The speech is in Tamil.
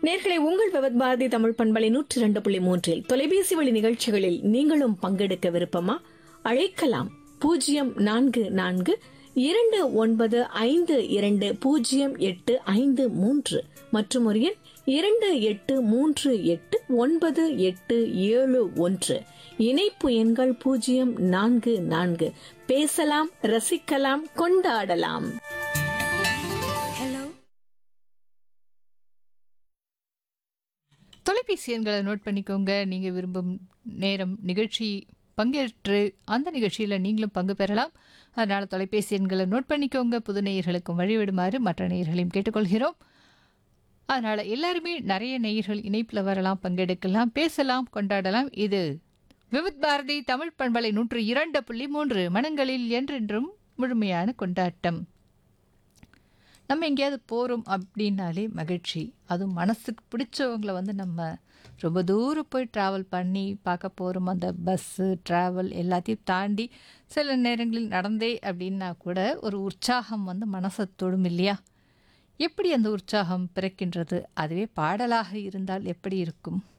நேர்களை உங்கள் விவத் பாரதி தமிழ் பண்பலை நூற்றி இரண்டு புள்ளி மூன்றில் தொலைபேசி வழி நிகழ்ச்சிகளில் நீங்களும் பங்கெடுக்க விருப்பமா அழைக்கலாம் பூஜ்ஜியம் நான்கு நான்கு இரண்டு ஒன்பது ஐந்து இரண்டு பூஜ்ஜியம் எட்டு ஐந்து மூன்று மற்றும் ஒரு எண் இரண்டு எட்டு மூன்று எட்டு ஒன்பது எட்டு ஏழு ஒன்று இணைப்பு எண்கள் பூஜ்ஜியம் நான்கு நான்கு பேசலாம் ரசிக்கலாம் கொண்டாடலாம் தொலைபேசி எண்களை நோட் பண்ணிக்கோங்க நீங்கள் விரும்பும் நேரம் நிகழ்ச்சி பங்கேற்று அந்த நிகழ்ச்சியில் நீங்களும் பங்கு பெறலாம் அதனால் தொலைபேசி எண்களை நோட் பண்ணிக்கோங்க புது நேயர்களுக்கும் வழிவிடுமாறு மற்ற நேயர்களையும் கேட்டுக்கொள்கிறோம் அதனால் எல்லாருமே நிறைய நேயர்கள் இணைப்பில் வரலாம் பங்கெடுக்கலாம் பேசலாம் கொண்டாடலாம் இது விவித் பாரதி தமிழ் பண்பலை நூற்று இரண்டு புள்ளி மூன்று மனங்களில் என்றென்றும் முழுமையான கொண்டாட்டம் நம்ம எங்கேயாவது போகிறோம் அப்படின்னாலே மகிழ்ச்சி அதுவும் மனசுக்கு பிடிச்சவங்கள வந்து நம்ம ரொம்ப தூரம் போய் ட்ராவல் பண்ணி பார்க்க போகிறோம் அந்த பஸ்ஸு ட்ராவல் எல்லாத்தையும் தாண்டி சில நேரங்களில் நடந்தே அப்படின்னா கூட ஒரு உற்சாகம் வந்து மனசை தொடும் இல்லையா எப்படி அந்த உற்சாகம் பிறக்கின்றது அதுவே பாடலாக இருந்தால் எப்படி இருக்கும்